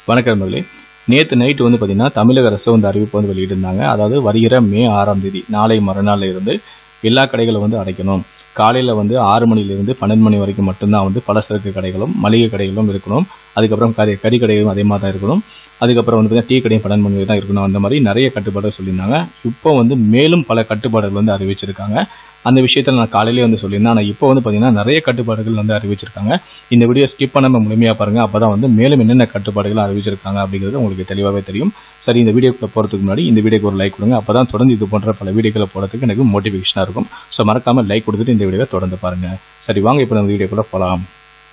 வணக்கம் நண்பர்களே நேற்று நைட்டு வந்து பார்த்தீங்கன்னா தமிழக அரசு வந்து அறிவிப்பு வந்து வெளியிட்டிருந்தாங்க அதாவது வருகிற மே ஆறாம் தேதி நாளை மறுநாள்ல இருந்து எல்லா கடைகளும் வந்து அடைக்கணும் காலையில் வந்து ஆறு மணிலேருந்து பன்னெண்டு மணி வரைக்கும் மட்டும்தான் வந்து பலசரக்கு கடைகளும் மளிகை கடைகளும் இருக்கணும் அதுக்கப்புறம் கறி கறி கடைகளும் அதே மாதிரி தான் இருக்கணும் அதுக்கப்புறம் வந்து பார்த்தீங்கன்னா டீ கடையும் பன்னெண்டு மணி தான் இருக்கணும் அந்த மாதிரி நிறைய கட்டுப்பாடுகள் சொல்லியிருந்தாங்க இப்போ வந்து மேலும் பல கட்டுப்பாடுகள் வந்து அறிவிச்சிருக்காங்க அந்த விஷயத்தில் நான் காலையிலே வந்து சொல்லியிருந்தேன் ஆனால் இப்போ வந்து பார்த்தீங்கன்னா நிறைய கட்டுப்பாடுகள் வந்து அறிவிச்சிருக்காங்க இந்த வீடியோ ஸ்கிப் பண்ணாம முழுமையாக பாருங்கள் அப்போ தான் வந்து மேலும் என்னென்ன கட்டுப்பாடுகள் அறிவிச்சிருக்காங்க அப்படிங்கிறது உங்களுக்கு தெளிவாகவே தெரியும் சரி இந்த வீடியோக்குள்ள போகிறதுக்கு முன்னாடி இந்த வீடியோக்கு ஒரு லைக் கொடுங்க அப்போ தான் தொடர்ந்து இது போன்ற பல வீடியோக்களை போடுறதுக்கு எனக்கு மோட்டிவேஷனாக இருக்கும் ஸோ மறக்காமல் லைக் கொடுத்துட்டு இந்த வீடியோவை தொடர்ந்து பாருங்கள் சரி வாங்க இப்போ நம்ம வீடியோக்குள்ள போகலாம்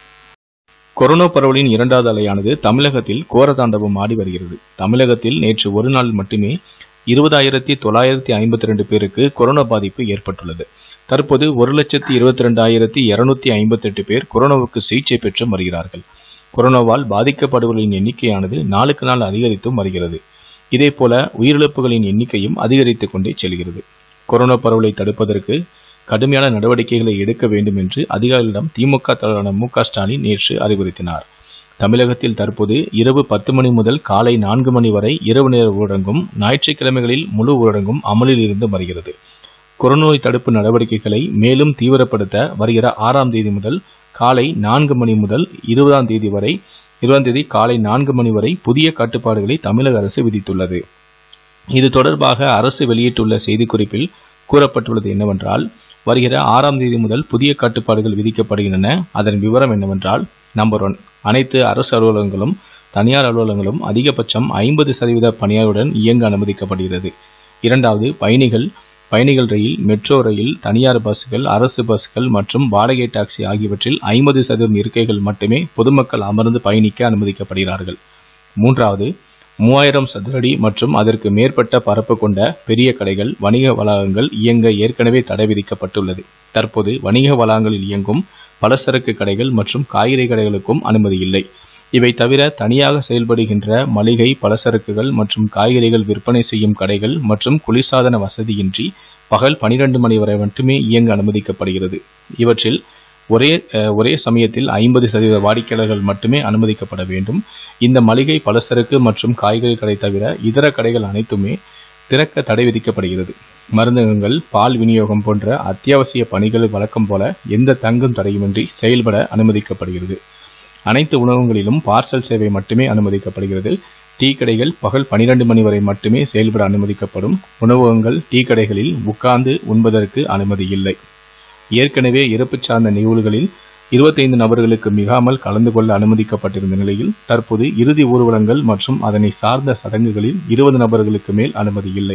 கொரோனா பரவலின் இரண்டாவது அலையானது தமிழகத்தில் கோரதாண்டவம் ஆடி வருகிறது தமிழகத்தில் நேற்று ஒரு நாள் மட்டுமே இருபதாயிரத்தி தொள்ளாயிரத்தி ஐம்பத்தி ரெண்டு பேருக்கு கொரோனா பாதிப்பு ஏற்பட்டுள்ளது தற்போது ஒரு லட்சத்தி இருபத்தி ரெண்டாயிரத்தி இருநூத்தி ஐம்பத்தெட்டு பேர் கொரோனாவுக்கு சிகிச்சை பெற்று வருகிறார்கள் கொரோனாவால் பாதிக்கப்படுபவர்களின் எண்ணிக்கையானது நாளுக்கு நாள் அதிகரித்தும் வருகிறது இதேபோல உயிரிழப்புகளின் எண்ணிக்கையும் அதிகரித்துக் கொண்டே செல்கிறது கொரோனா பரவலை தடுப்பதற்கு கடுமையான நடவடிக்கைகளை எடுக்க வேண்டும் என்று அதிகாரிகளிடம் திமுக தலைவரான மு க ஸ்டாலின் நேற்று அறிவுறுத்தினார் தமிழகத்தில் தற்போது இரவு பத்து மணி முதல் காலை நான்கு மணி வரை இரவு நேர ஊரடங்கும் ஞாயிற்றுக்கிழமைகளில் முழு ஊரடங்கும் அமலில் இருந்து வருகிறது கொரோனா நோய் தடுப்பு நடவடிக்கைகளை மேலும் தீவிரப்படுத்த வருகிற ஆறாம் தேதி முதல் காலை நான்கு மணி முதல் இருபதாம் தேதி வரை இருபதாம் தேதி காலை நான்கு மணி வரை புதிய கட்டுப்பாடுகளை தமிழக அரசு விதித்துள்ளது இது தொடர்பாக அரசு வெளியிட்டுள்ள செய்திக்குறிப்பில் கூறப்பட்டுள்ளது என்னவென்றால் வருகிற ஆறாம் தேதி முதல் புதிய கட்டுப்பாடுகள் விதிக்கப்படுகின்றன அதன் விவரம் என்னவென்றால் நம்பர் ஒன் அனைத்து அரசு அலுவலகங்களும் தனியார் அலுவலகங்களும் அதிகபட்சம் ஐம்பது சதவீத பணியாளருடன் இயங்க அனுமதிக்கப்படுகிறது இரண்டாவது பயணிகள் பயணிகள் ரயில் மெட்ரோ ரயில் தனியார் பஸ்கள் அரசு பஸ்கள் மற்றும் வாடகை டாக்ஸி ஆகியவற்றில் ஐம்பது சதவீதம் இருக்கைகள் மட்டுமே பொதுமக்கள் அமர்ந்து பயணிக்க அனுமதிக்கப்படுகிறார்கள் மூன்றாவது மூவாயிரம் சதுரடி மற்றும் அதற்கு மேற்பட்ட பரப்பு கொண்ட பெரிய கடைகள் வணிக வளாகங்கள் இயங்க ஏற்கனவே தடை விதிக்கப்பட்டுள்ளது தற்போது வணிக வளாகங்களில் இயங்கும் பலசரக்கு கடைகள் மற்றும் காய்கறி கடைகளுக்கும் அனுமதி இல்லை இவை தவிர தனியாக செயல்படுகின்ற மளிகை பலசரக்குகள் மற்றும் காய்கறிகள் விற்பனை செய்யும் கடைகள் மற்றும் குளிர்சாதன வசதியின்றி பகல் பனிரெண்டு மணி வரை மட்டுமே இயங்க அனுமதிக்கப்படுகிறது இவற்றில் ஒரே அஹ், ஒரே சமயத்தில் ஐம்பது சதவீத வாடிக்கையாளர்கள் மட்டுமே அனுமதிக்கப்பட வேண்டும் இந்த மளிகை பலசரக்கு மற்றும் காய்கறி கடை தவிர இதர கடைகள் அனைத்துமே திறக்க தடை விதிக்கப்படுகிறது மருந்தகங்கள் பால் விநியோகம் போன்ற அத்தியாவசிய பணிகள் வழக்கம் போல எந்த தங்கும் தடையுமின்றி செயல்பட அனுமதிக்கப்படுகிறது அனைத்து உணவகங்களிலும் பார்சல் சேவை மட்டுமே அனுமதிக்கப்படுகிறது டீ கடைகள் பகல் பனிரெண்டு மணி வரை மட்டுமே செயல்பட அனுமதிக்கப்படும் உணவகங்கள் டீ கடைகளில் உட்கார்ந்து உண்பதற்கு அனுமதி இல்லை ஏற்கனவே இறப்பு சார்ந்த நிகழ்வுகளில் இருபத்தைந்து நபர்களுக்கு மிகாமல் கலந்து கொள்ள அனுமதிக்கப்பட்டிருந்த நிலையில் தற்போது இறுதி ஊர்வலங்கள் மற்றும் அதனை சார்ந்த சடங்குகளில் இருபது நபர்களுக்கு மேல் அனுமதி இல்லை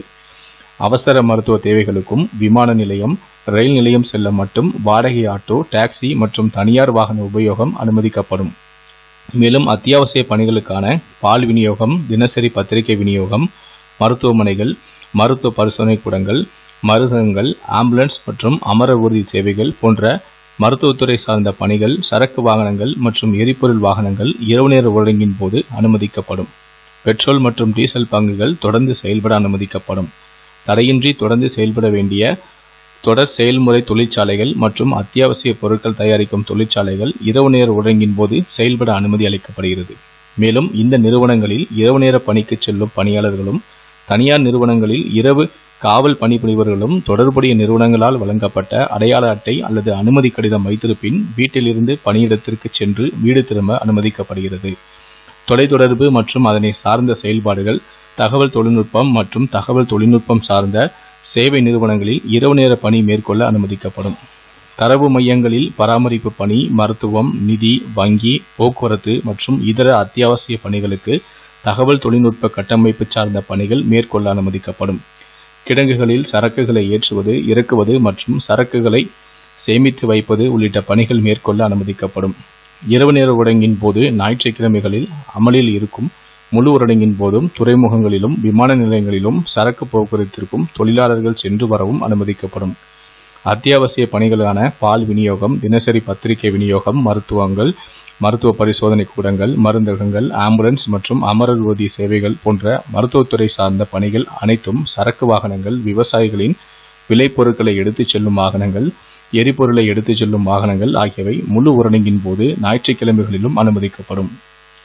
அவசர மருத்துவ தேவைகளுக்கும் விமான நிலையம் ரயில் நிலையம் செல்ல மட்டும் வாடகை ஆட்டோ டாக்ஸி மற்றும் தனியார் வாகன உபயோகம் அனுமதிக்கப்படும் மேலும் அத்தியாவசிய பணிகளுக்கான பால் விநியோகம் தினசரி பத்திரிகை விநியோகம் மருத்துவமனைகள் மருத்துவ பரிசோதனை கூடங்கள் மருந்தகங்கள் ஆம்புலன்ஸ் மற்றும் அமர ஊர்தி சேவைகள் போன்ற மருத்துவத்துறை சார்ந்த பணிகள் சரக்கு வாகனங்கள் மற்றும் எரிபொருள் வாகனங்கள் இரவு நேர ஊரடங்கின் போது அனுமதிக்கப்படும் பெட்ரோல் மற்றும் டீசல் பங்குகள் தொடர்ந்து செயல்பட அனுமதிக்கப்படும் தடையின்றி தொடர்ந்து செயல்பட வேண்டிய தொடர் செயல்முறை தொழிற்சாலைகள் மற்றும் அத்தியாவசிய பொருட்கள் தயாரிக்கும் தொழிற்சாலைகள் இரவு நேர ஊரடங்கின் போது செயல்பட அனுமதி அளிக்கப்படுகிறது மேலும் இந்த நிறுவனங்களில் இரவு நேர பணிக்கு செல்லும் பணியாளர்களும் தனியார் நிறுவனங்களில் இரவு காவல் பணிபுரிபவர்களும் தொடர்புடைய நிறுவனங்களால் வழங்கப்பட்ட அடையாள அட்டை அல்லது அனுமதி கடிதம் வைத்திருப்பின் வீட்டிலிருந்து பணியிடத்திற்கு சென்று வீடு திரும்ப அனுமதிக்கப்படுகிறது தொலைத்தொடர்பு மற்றும் அதனை சார்ந்த செயல்பாடுகள் தகவல் தொழில்நுட்பம் மற்றும் தகவல் தொழில்நுட்பம் சார்ந்த சேவை நிறுவனங்களில் இரவு நேர பணி மேற்கொள்ள அனுமதிக்கப்படும் தரவு மையங்களில் பராமரிப்பு பணி மருத்துவம் நிதி வங்கி போக்குவரத்து மற்றும் இதர அத்தியாவசிய பணிகளுக்கு தகவல் தொழில்நுட்ப கட்டமைப்பு சார்ந்த பணிகள் மேற்கொள்ள அனுமதிக்கப்படும் கிடங்குகளில் சரக்குகளை ஏற்றுவது இறக்குவது மற்றும் சரக்குகளை சேமித்து வைப்பது உள்ளிட்ட பணிகள் மேற்கொள்ள அனுமதிக்கப்படும் இரவு நேர ஊரடங்கின் போது ஞாயிற்றுக்கிழமைகளில் அமலில் இருக்கும் முழு ஊரடங்கின் போதும் துறைமுகங்களிலும் விமான நிலையங்களிலும் சரக்கு போக்குவரத்திற்கும் தொழிலாளர்கள் சென்று வரவும் அனுமதிக்கப்படும் அத்தியாவசிய பணிகளான பால் விநியோகம் தினசரி பத்திரிகை விநியோகம் மருத்துவங்கள் மருத்துவ பரிசோதனை கூடங்கள் மருந்தகங்கள் ஆம்புலன்ஸ் மற்றும் அமரர் ஊர்தி சேவைகள் போன்ற மருத்துவத்துறை சார்ந்த பணிகள் அனைத்தும் சரக்கு வாகனங்கள் விவசாயிகளின் விளைபொருட்களை எடுத்துச் செல்லும் வாகனங்கள் எரிபொருளை எடுத்துச் செல்லும் வாகனங்கள் ஆகியவை முழு ஊரடங்கின் போது ஞாயிற்றுக்கிழமைகளிலும் அனுமதிக்கப்படும்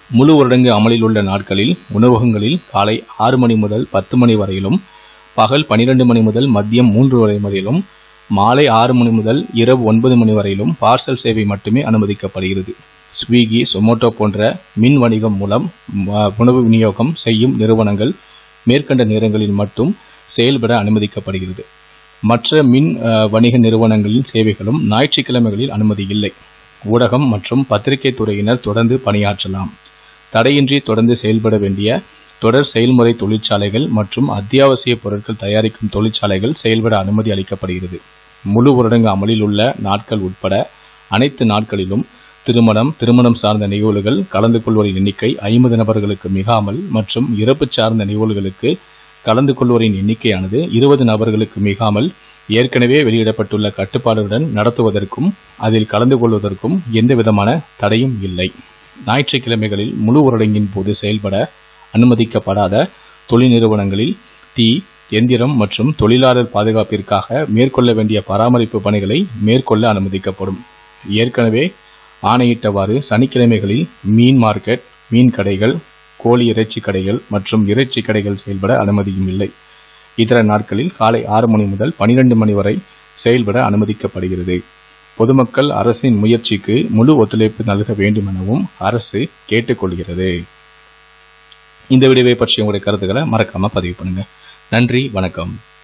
முழு ஊரடங்கு அமலில் உள்ள நாட்களில் உணவகங்களில் காலை ஆறு மணி முதல் பத்து மணி வரையிலும் பகல் பனிரெண்டு மணி முதல் மதியம் மூன்று வரை வரையிலும் மாலை ஆறு மணி முதல் இரவு ஒன்பது மணி வரையிலும் பார்சல் சேவை மட்டுமே அனுமதிக்கப்படுகிறது ஸ்விக்கி சொமோட்டோ போன்ற மின் வணிகம் மூலம் ம- உணவு விநியோகம் செய்யும் நிறுவனங்கள் மேற்கண்ட நேரங்களில் மட்டும் செயல்பட அனுமதிக்கப்படுகிறது மற்ற மின் அஹ், வணிக நிறுவனங்களின் சேவைகளும் ஞாயிற்றுக்கிழமைகளில் அனுமதி இல்லை ஊடகம் மற்றும் பத்திரிகை துறையினர் தொடர்ந்து பணியாற்றலாம் தடையின்றி தொடர்ந்து செயல்பட வேண்டிய தொடர் செயல்முறை தொழிற்சாலைகள் மற்றும் அத்தியாவசிய பொருட்கள் தயாரிக்கும் தொழிற்சாலைகள் செயல்பட அனுமதி அளிக்கப்படுகிறது முழு ஊரடங்கு அமலில் உள்ள நாட்கள் உட்பட அனைத்து நாட்களிலும் திருமணம் திருமணம் சார்ந்த நிகழ்வுகள் கலந்து கொள்வோரின் எண்ணிக்கை ஐம்பது நபர்களுக்கு மிகாமல் மற்றும் இறப்பு சார்ந்த நிகழ்வுகளுக்கு கலந்து கொள்வோரின் எண்ணிக்கையானது இருபது நபர்களுக்கு மிகாமல் ஏற்கனவே வெளியிடப்பட்டுள்ள கட்டுப்பாடுடன் நடத்துவதற்கும் அதில் கலந்து கொள்வதற்கும் எந்த விதமான தடையும் இல்லை ஞாயிற்றுக்கிழமைகளில் முழு ஊரடங்கின் போது செயல்பட அனுமதிக்கப்படாத தொழில் நிறுவனங்களில் தீ எந்திரம் மற்றும் தொழிலாளர் பாதுகாப்பிற்காக மேற்கொள்ள வேண்டிய பராமரிப்பு பணிகளை மேற்கொள்ள அனுமதிக்கப்படும் ஏற்கனவே ஆணையிட்டவாறு சனிக்கிழமைகளில் மீன் மார்க்கெட் மீன் கடைகள் கோழி இறைச்சி கடைகள் மற்றும் இறைச்சி கடைகள் செயல்பட அனுமதியும் இல்லை இதர நாட்களில் காலை ஆறு மணி முதல் பனிரெண்டு மணி வரை செயல்பட அனுமதிக்கப்படுகிறது பொதுமக்கள் அரசின் முயற்சிக்கு முழு ஒத்துழைப்பு நல்க வேண்டும் எனவும் அரசு கேட்டுக்கொள்கிறது இந்த வீடியோவை பற்றி உங்களுடைய கருத்துக்களை மறக்காம பதிவு பண்ணுங்க நன்றி வணக்கம்